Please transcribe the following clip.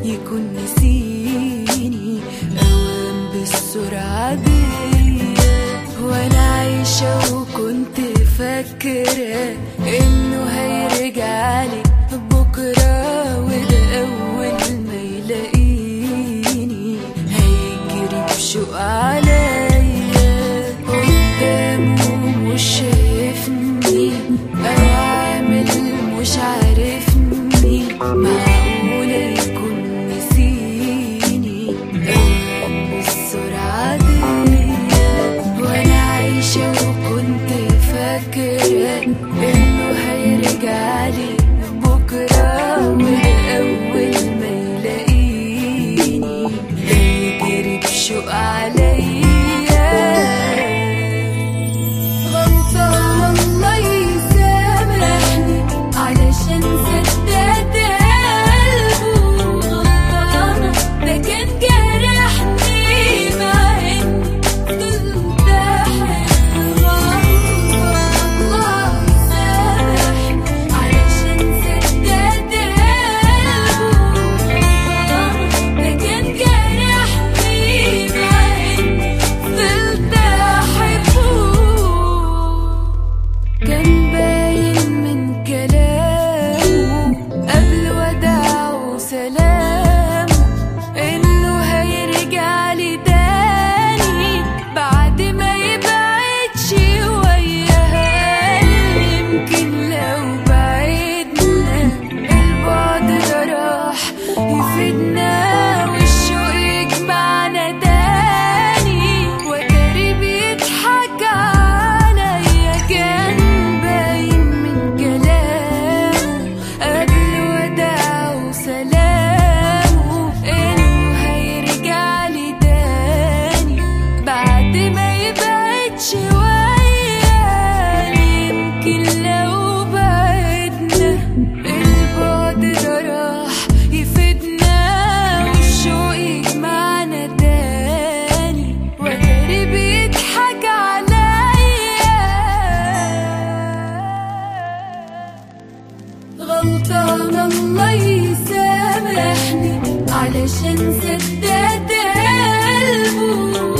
يكون نسيني أوام بالسرعة دي وأنا عايشة وكنت فاكرة إنه هيرجعلي بكرة وده أول ما يلاقيني هيجري بشوق عليا قدامه مش شايفني أو عامل مش عارفني معقولة يكون نسيني أوام بالسرعة دي وأنا عايشة وكنت فاكرة إنه هيرجعلي بكرة وده أول ما يلاقيني هيجري بشوق عليا غلطان الله يسامحني علشان سداد قلبه غلطانة ده كان جرحني مع اني فضلت احبه الله يسامحني علشان سداد قلبه غلطانة ده كان جرحني مع اني فضلت احبه كان باين من كلامه قبل وداعه وسلام انه هيرجع لي تاني بعد ما يبعد شوية يمكن لو بعدنا البعد ده راح يفيدنا والشوق يجمعنا تاني وتاري بيضحك عليا كان باين من كلامه قبل وداعه وسلامه انه هيرجع لي تاني بعد ما يبعد شوية يمكن لو بعدنا البعد ده راح يفيدنا والشوق يجمعنا تاني وتاري بيضحك عليا غلطان الله يسامحني علشان سداد قلبه